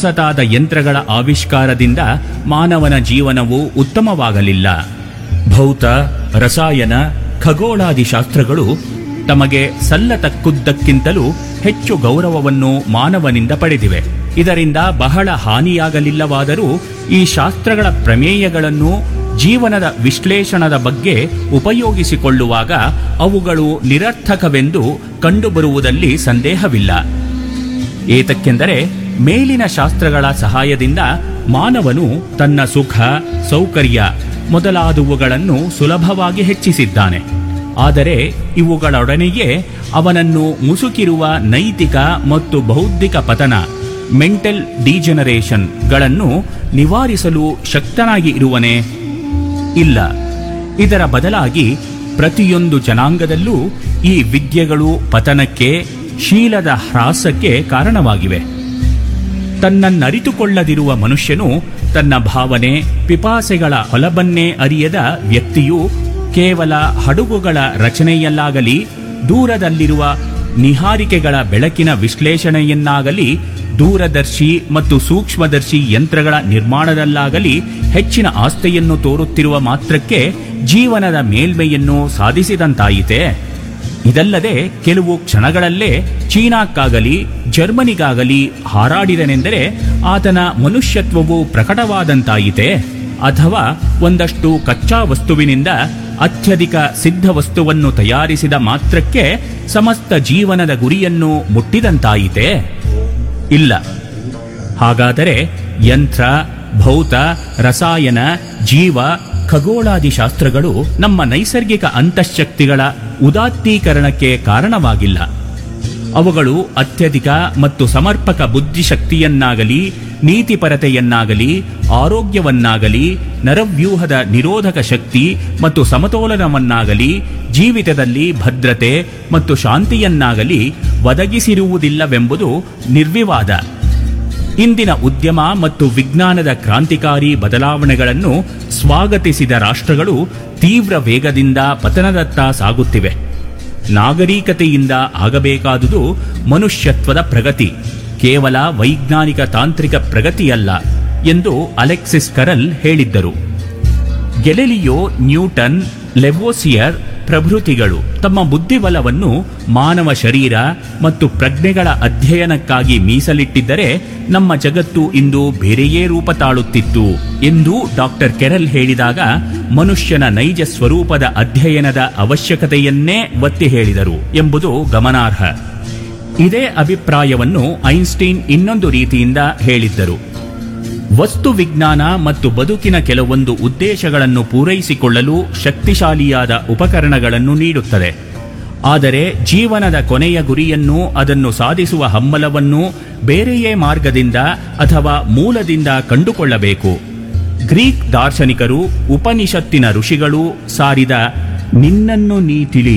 ಹೊಸತಾದ ಯಂತ್ರಗಳ ಆವಿಷ್ಕಾರದಿಂದ ಮಾನವನ ಜೀವನವು ಉತ್ತಮವಾಗಲಿಲ್ಲ ಭೌತ ರಸಾಯನ ಖಗೋಳಾದಿ ಶಾಸ್ತ್ರಗಳು ತಮಗೆ ಸಲ್ಲತಕ್ಕುದಕ್ಕಿಂತಲೂ ಹೆಚ್ಚು ಗೌರವವನ್ನು ಮಾನವನಿಂದ ಪಡೆದಿವೆ ಇದರಿಂದ ಬಹಳ ಹಾನಿಯಾಗಲಿಲ್ಲವಾದರೂ ಈ ಶಾಸ್ತ್ರಗಳ ಪ್ರಮೇಯಗಳನ್ನು ಜೀವನದ ವಿಶ್ಲೇಷಣದ ಬಗ್ಗೆ ಉಪಯೋಗಿಸಿಕೊಳ್ಳುವಾಗ ಅವುಗಳು ನಿರರ್ಥಕವೆಂದು ಕಂಡುಬರುವುದಲ್ಲಿ ಸಂದೇಹವಿಲ್ಲ ಏತಕ್ಕೆಂದರೆ ಮೇಲಿನ ಶಾಸ್ತ್ರಗಳ ಸಹಾಯದಿಂದ ಮಾನವನು ತನ್ನ ಸುಖ ಸೌಕರ್ಯ ಮೊದಲಾದವುಗಳನ್ನು ಸುಲಭವಾಗಿ ಹೆಚ್ಚಿಸಿದ್ದಾನೆ ಆದರೆ ಇವುಗಳೊಡನೆಯೇ ಅವನನ್ನು ಮುಸುಕಿರುವ ನೈತಿಕ ಮತ್ತು ಬೌದ್ಧಿಕ ಪತನ ಮೆಂಟಲ್ ಡಿಜನರೇಷನ್ಗಳನ್ನು ನಿವಾರಿಸಲು ಶಕ್ತನಾಗಿ ಇರುವನೇ ಇಲ್ಲ ಇದರ ಬದಲಾಗಿ ಪ್ರತಿಯೊಂದು ಜನಾಂಗದಲ್ಲೂ ಈ ವಿದ್ಯೆಗಳು ಪತನಕ್ಕೆ ಶೀಲದ ಹ್ರಾಸಕ್ಕೆ ಕಾರಣವಾಗಿವೆ ತನ್ನನ್ನರಿತುಕೊಳ್ಳದಿರುವ ಮನುಷ್ಯನು ತನ್ನ ಭಾವನೆ ಪಿಪಾಸೆಗಳ ಹೊಲಬನ್ನೇ ಅರಿಯದ ವ್ಯಕ್ತಿಯು ಕೇವಲ ಹಡಗುಗಳ ರಚನೆಯಲ್ಲಾಗಲಿ ದೂರದಲ್ಲಿರುವ ನಿಹಾರಿಕೆಗಳ ಬೆಳಕಿನ ವಿಶ್ಲೇಷಣೆಯನ್ನಾಗಲಿ ದೂರದರ್ಶಿ ಮತ್ತು ಸೂಕ್ಷ್ಮದರ್ಶಿ ಯಂತ್ರಗಳ ನಿರ್ಮಾಣದಲ್ಲಾಗಲಿ ಹೆಚ್ಚಿನ ಆಸ್ತೆಯನ್ನು ತೋರುತ್ತಿರುವ ಮಾತ್ರಕ್ಕೆ ಜೀವನದ ಮೇಲ್ಮೆಯನ್ನು ಸಾಧಿಸಿದಂತಾಯಿತೆ ಇದಲ್ಲದೆ ಕೆಲವು ಕ್ಷಣಗಳಲ್ಲೇ ಚೀನಾಕ್ಕಾಗಲಿ ಜರ್ಮನಿಗಾಗಲಿ ಹಾರಾಡಿದನೆಂದರೆ ಆತನ ಮನುಷ್ಯತ್ವವು ಪ್ರಕಟವಾದಂತಾಯಿತೆ ಅಥವಾ ಒಂದಷ್ಟು ಕಚ್ಚಾ ವಸ್ತುವಿನಿಂದ ಅತ್ಯಧಿಕ ಸಿದ್ಧ ವಸ್ತುವನ್ನು ತಯಾರಿಸಿದ ಮಾತ್ರಕ್ಕೆ ಸಮಸ್ತ ಜೀವನದ ಗುರಿಯನ್ನು ಮುಟ್ಟಿದಂತಾಯಿತೆ ಇಲ್ಲ ಹಾಗಾದರೆ ಯಂತ್ರ ಭೌತ ರಸಾಯನ ಜೀವ ಖಗೋಳಾದಿ ಶಾಸ್ತ್ರಗಳು ನಮ್ಮ ನೈಸರ್ಗಿಕ ಅಂತಃಶಕ್ತಿಗಳ ಉದಾತ್ತೀಕರಣಕ್ಕೆ ಕಾರಣವಾಗಿಲ್ಲ ಅವುಗಳು ಅತ್ಯಧಿಕ ಮತ್ತು ಸಮರ್ಪಕ ಬುದ್ಧಿಶಕ್ತಿಯನ್ನಾಗಲಿ ನೀತಿಪರತೆಯನ್ನಾಗಲಿ ಆರೋಗ್ಯವನ್ನಾಗಲಿ ನರವ್ಯೂಹದ ನಿರೋಧಕ ಶಕ್ತಿ ಮತ್ತು ಸಮತೋಲನವನ್ನಾಗಲಿ ಜೀವಿತದಲ್ಲಿ ಭದ್ರತೆ ಮತ್ತು ಶಾಂತಿಯನ್ನಾಗಲಿ ಒದಗಿಸಿರುವುದಿಲ್ಲವೆಂಬುದು ನಿರ್ವಿವಾದ ಇಂದಿನ ಉದ್ಯಮ ಮತ್ತು ವಿಜ್ಞಾನದ ಕ್ರಾಂತಿಕಾರಿ ಬದಲಾವಣೆಗಳನ್ನು ಸ್ವಾಗತಿಸಿದ ರಾಷ್ಟ್ರಗಳು ತೀವ್ರ ವೇಗದಿಂದ ಪತನದತ್ತ ಸಾಗುತ್ತಿವೆ ನಾಗರಿಕತೆಯಿಂದ ಆಗಬೇಕಾದುದು ಮನುಷ್ಯತ್ವದ ಪ್ರಗತಿ ಕೇವಲ ವೈಜ್ಞಾನಿಕ ತಾಂತ್ರಿಕ ಪ್ರಗತಿಯಲ್ಲ ಎಂದು ಅಲೆಕ್ಸಿಸ್ ಕರಲ್ ಹೇಳಿದ್ದರು ಗೆಲೆಲಿಯೋ ನ್ಯೂಟನ್ ಲೆವೋಸಿಯರ್ ಪ್ರಭೃತಿಗಳು ತಮ್ಮ ಬುದ್ಧಿಬಲವನ್ನು ಮಾನವ ಶರೀರ ಮತ್ತು ಪ್ರಜ್ಞೆಗಳ ಅಧ್ಯಯನಕ್ಕಾಗಿ ಮೀಸಲಿಟ್ಟಿದ್ದರೆ ನಮ್ಮ ಜಗತ್ತು ಇಂದು ಬೇರೆಯೇ ರೂಪ ತಾಳುತ್ತಿತ್ತು ಎಂದು ಡಾಕ್ಟರ್ ಕೆರಲ್ ಹೇಳಿದಾಗ ಮನುಷ್ಯನ ನೈಜ ಸ್ವರೂಪದ ಅಧ್ಯಯನದ ಅವಶ್ಯಕತೆಯನ್ನೇ ಒತ್ತಿ ಹೇಳಿದರು ಎಂಬುದು ಗಮನಾರ್ಹ ಇದೇ ಅಭಿಪ್ರಾಯವನ್ನು ಐನ್ಸ್ಟೀನ್ ಇನ್ನೊಂದು ರೀತಿಯಿಂದ ಹೇಳಿದ್ದರು ವಸ್ತು ವಿಜ್ಞಾನ ಮತ್ತು ಬದುಕಿನ ಕೆಲವೊಂದು ಉದ್ದೇಶಗಳನ್ನು ಪೂರೈಸಿಕೊಳ್ಳಲು ಶಕ್ತಿಶಾಲಿಯಾದ ಉಪಕರಣಗಳನ್ನು ನೀಡುತ್ತದೆ ಆದರೆ ಜೀವನದ ಕೊನೆಯ ಗುರಿಯನ್ನು ಅದನ್ನು ಸಾಧಿಸುವ ಹಮ್ಮಲವನ್ನು ಬೇರೆಯೇ ಮಾರ್ಗದಿಂದ ಅಥವಾ ಮೂಲದಿಂದ ಕಂಡುಕೊಳ್ಳಬೇಕು ಗ್ರೀಕ್ ದಾರ್ಶನಿಕರು ಉಪನಿಷತ್ತಿನ ಋಷಿಗಳು ಸಾರಿದ ನಿನ್ನನ್ನು ನೀ ತಿಳಿ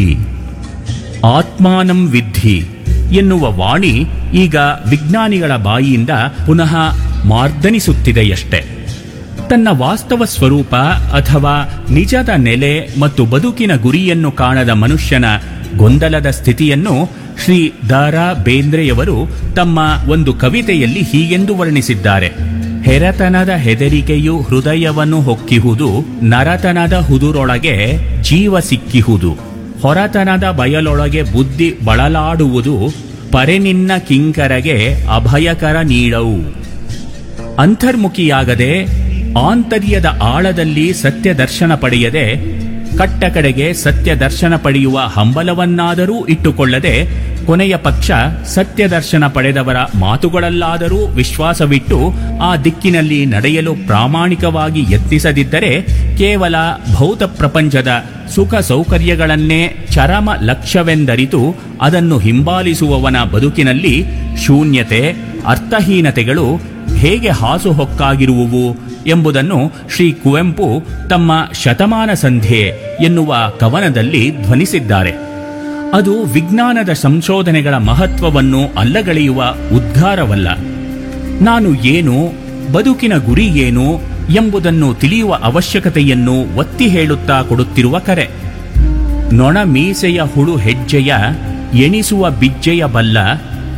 ಆತ್ಮಾನಂ ವಿದ್ಧಿ ಎನ್ನುವ ವಾಣಿ ಈಗ ವಿಜ್ಞಾನಿಗಳ ಬಾಯಿಯಿಂದ ಪುನಃ ಮಾರ್ದನಿಸುತ್ತಿದೆಯಷ್ಟೆ ತನ್ನ ವಾಸ್ತವ ಸ್ವರೂಪ ಅಥವಾ ನಿಜದ ನೆಲೆ ಮತ್ತು ಬದುಕಿನ ಗುರಿಯನ್ನು ಕಾಣದ ಮನುಷ್ಯನ ಗೊಂದಲದ ಸ್ಥಿತಿಯನ್ನು ಶ್ರೀ ದಾರಾ ಬೇಂದ್ರೆಯವರು ತಮ್ಮ ಒಂದು ಕವಿತೆಯಲ್ಲಿ ಹೀಗೆಂದು ವರ್ಣಿಸಿದ್ದಾರೆ ಹೆರತನದ ಹೆದರಿಕೆಯು ಹೃದಯವನ್ನು ಹೊಕ್ಕಿಹುದು ನರತನದ ಹುದುರೊಳಗೆ ಜೀವ ಸಿಕ್ಕಿಹುದು ಹೊರತನದ ಬಯಲೊಳಗೆ ಬುದ್ಧಿ ಬಳಲಾಡುವುದು ಪರೆನಿನ್ನ ಕಿಂಕರಗೆ ಅಭಯಕರ ನೀಡವು ಅಂತರ್ಮುಖಿಯಾಗದೆ ಆಂತರ್ಯದ ಆಳದಲ್ಲಿ ಸತ್ಯ ದರ್ಶನ ಪಡೆಯದೆ ಕಟ್ಟ ಕಡೆಗೆ ಸತ್ಯ ದರ್ಶನ ಪಡೆಯುವ ಹಂಬಲವನ್ನಾದರೂ ಇಟ್ಟುಕೊಳ್ಳದೆ ಕೊನೆಯ ಪಕ್ಷ ಸತ್ಯ ದರ್ಶನ ಪಡೆದವರ ಮಾತುಗಳಲ್ಲಾದರೂ ವಿಶ್ವಾಸವಿಟ್ಟು ಆ ದಿಕ್ಕಿನಲ್ಲಿ ನಡೆಯಲು ಪ್ರಾಮಾಣಿಕವಾಗಿ ಯತ್ನಿಸದಿದ್ದರೆ ಕೇವಲ ಭೌತ ಪ್ರಪಂಚದ ಸುಖ ಸೌಕರ್ಯಗಳನ್ನೇ ಚರಮ ಲಕ್ಷ್ಯವೆಂದರಿತು ಅದನ್ನು ಹಿಂಬಾಲಿಸುವವನ ಬದುಕಿನಲ್ಲಿ ಶೂನ್ಯತೆ ಅರ್ಥಹೀನತೆಗಳು ಹೇಗೆ ಹಾಸುಹೊಕ್ಕಾಗಿರುವುವು ಎಂಬುದನ್ನು ಶ್ರೀ ಕುವೆಂಪು ತಮ್ಮ ಶತಮಾನ ಸಂಧ್ಯೆ ಎನ್ನುವ ಕವನದಲ್ಲಿ ಧ್ವನಿಸಿದ್ದಾರೆ ಅದು ವಿಜ್ಞಾನದ ಸಂಶೋಧನೆಗಳ ಮಹತ್ವವನ್ನು ಅಲ್ಲಗಳೆಯುವ ಉದ್ಗಾರವಲ್ಲ ನಾನು ಏನು ಬದುಕಿನ ಗುರಿ ಏನು ಎಂಬುದನ್ನು ತಿಳಿಯುವ ಅವಶ್ಯಕತೆಯನ್ನು ಒತ್ತಿ ಹೇಳುತ್ತಾ ಕೊಡುತ್ತಿರುವ ಕರೆ ನೊಣ ಮೀಸೆಯ ಹುಳು ಹೆಜ್ಜೆಯ ಎಣಿಸುವ ಬಿಜ್ಜೆಯ ಬಲ್ಲ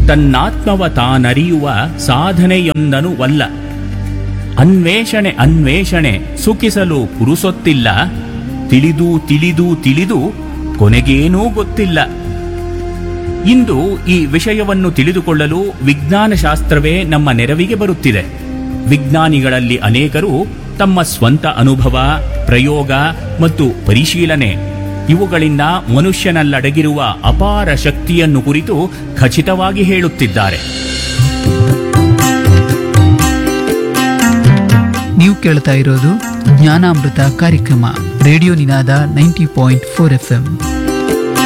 ತನ್ನಾತ್ಮವ ತಾನರಿಯುವ ಸಾಧನೆಯೊಂದನು ವಲ್ಲ ಅನ್ವೇಷಣೆ ಅನ್ವೇಷಣೆ ಸುಖಿಸಲು ಪುರುಸೊತ್ತಿಲ್ಲ ತಿಳಿದು ತಿಳಿದು ತಿಳಿದು ಕೊನೆಗೇನೂ ಗೊತ್ತಿಲ್ಲ ಇಂದು ಈ ವಿಷಯವನ್ನು ತಿಳಿದುಕೊಳ್ಳಲು ವಿಜ್ಞಾನ ಶಾಸ್ತ್ರವೇ ನಮ್ಮ ನೆರವಿಗೆ ಬರುತ್ತಿದೆ ವಿಜ್ಞಾನಿಗಳಲ್ಲಿ ಅನೇಕರು ತಮ್ಮ ಸ್ವಂತ ಅನುಭವ ಪ್ರಯೋಗ ಮತ್ತು ಪರಿಶೀಲನೆ ಇವುಗಳಿಂದ ಮನುಷ್ಯನಲ್ಲಡಗಿರುವ ಅಪಾರ ಶಕ್ತಿಯನ್ನು ಕುರಿತು ಖಚಿತವಾಗಿ ಹೇಳುತ್ತಿದ್ದಾರೆ ನೀವು ಕೇಳ್ತಾ ಇರೋದು ಜ್ಞಾನಾಮೃತ ಕಾರ್ಯಕ್ರಮ radio Ninaada ninety point four F M